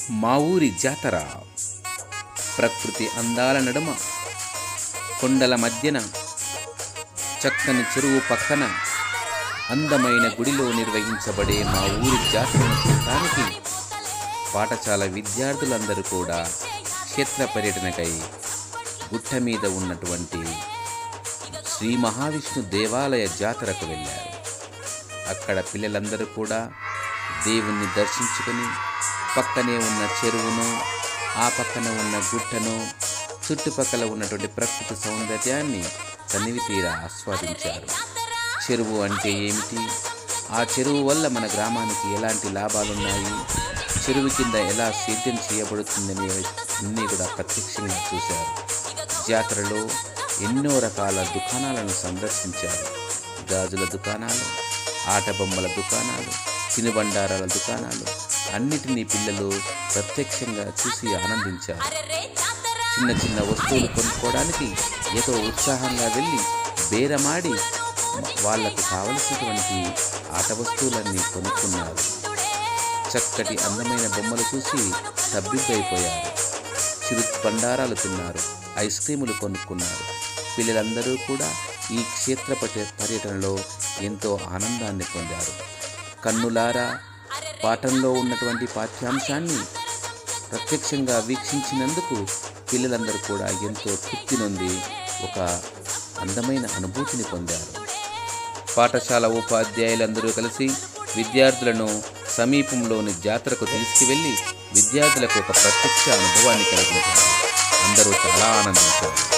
మా ఊరి జాతర ప్రకృతి అందాల నడుమ కొండల మధ్యన చక్కని చెరువు పక్కన అందమైన గుడిలో నిర్వహించబడే మా ఊరి జాతరను చూడటానికి పాఠశాల విద్యార్థులందరూ కూడా క్షేత్ర పర్యటనకై గుట్ట మీద ఉన్నటువంటి శ్రీ మహావిష్ణు దేవాలయ జాతరకు వెళ్ళారు అక్కడ పిల్లలందరూ కూడా దేవుణ్ణి దర్శించుకొని పక్కనే ఉన్న చెరువును ఆ పక్కన ఉన్న గుట్టను చుట్టుపక్కల ఉన్నటువంటి ప్రకృతి సౌందర్యాన్ని తనివి తీరా ఆస్వాదించారు చెరువు అంటే ఏమిటి ఆ చెరువు వల్ల మన గ్రామానికి ఎలాంటి లాభాలున్నాయి చెరువు కింద ఎలా సేద్యం చేయబడుతుందనే అన్నీ కూడా ప్రత్యక్షంగా చూశారు జాతరలో ఎన్నో రకాల దుకాణాలను సందర్శించారు గాజుల దుకాణాలు ఆట బొమ్మల దుకాణాలు తినుబండారాల దుకాణాలు అన్నిటినీ పిల్లలు ప్రత్యక్షంగా చూసి ఆనందించారు చిన్న చిన్న వస్తువులు కొనుక్కోవడానికి ఏదో ఉత్సాహంగా వెళ్ళి బేరమాడి వాళ్లకు కావలసినటువంటి ఆట వస్తువులన్నీ కొనుక్కున్నారు చక్కటి అందమైన బొమ్మలు చూసి తబ్బిబ్బైపోయారు చిరు బండారాలు తిన్నారు ఐస్ క్రీములు కొనుక్కున్నారు పిల్లలందరూ కూడా ఈ క్షేత్ర పర్య పర్యటనలో ఎంతో ఆనందాన్ని పొందారు కన్నులారా పాఠంలో ఉన్నటువంటి పాఠ్యాంశాన్ని ప్రత్యక్షంగా వీక్షించినందుకు పిల్లలందరూ కూడా ఎంతో తృప్తి నొంది ఒక అందమైన అనుభూతిని పొందారు పాఠశాల ఉపాధ్యాయులందరూ కలిసి విద్యార్థులను సమీపంలోని జాతరకు తీసుకువెళ్ళి విద్యార్థులకు ఒక ప్రత్యక్ష అనుభవాన్ని కలిగించారు అందరూ చాలా ఆనందించారు